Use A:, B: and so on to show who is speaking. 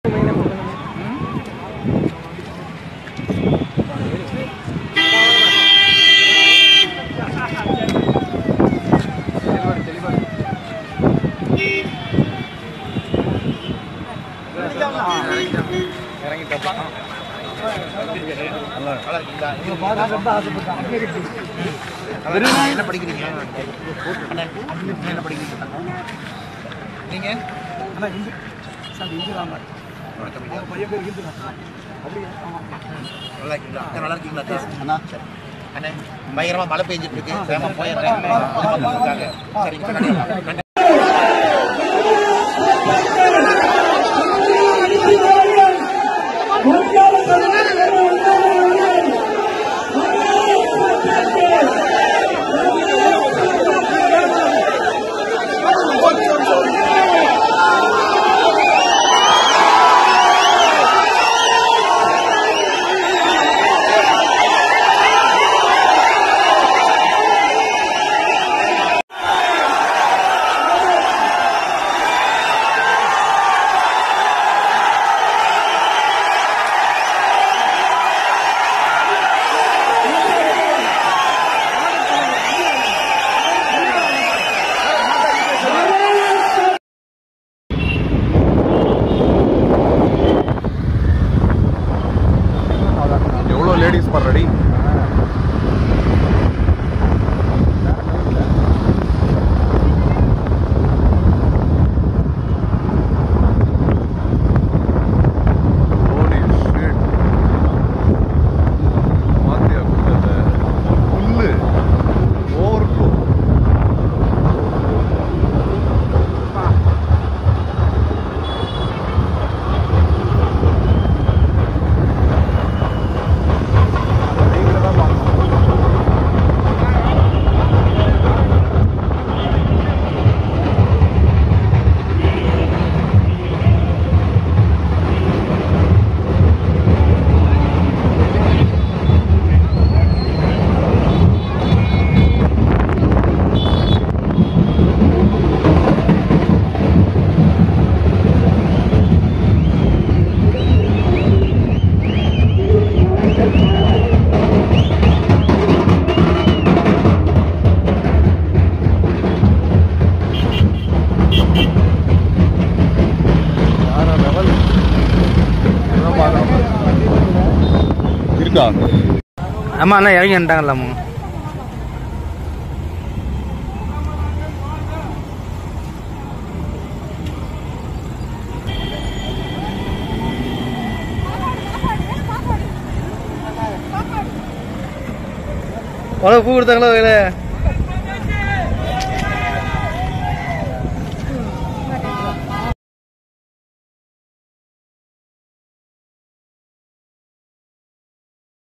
A: என்ன படிக்கிறீங்க அண்ணே, என்ன படிக்கிறீங்க நீங்க நல்லா இருக்கீங்களா அக்கா, நல்லா இருக்கீங்களா அக்கா? சரி. அண்ணே பயங்கரமா மழை பெஞ்சிட்டு இருக்கு வேகமா போயிடுறேன் பொதுமக்கள் இருக்காங்க சரிங்க நன்றி. நன்றி
B: எவ்வளோ லேடிஸ் பார் ரெடி Holy shit. பாத்தியா புல்லு? புல்லு overflow. வேற level. இதெல்லாம் பார்க்கணும். இருக்கா
C: ஆமா அண்ணா இறங்கி வந்துட்டாங்கல்லாமா உனக்கு பூ கொடுத்தாங்களோ வேலை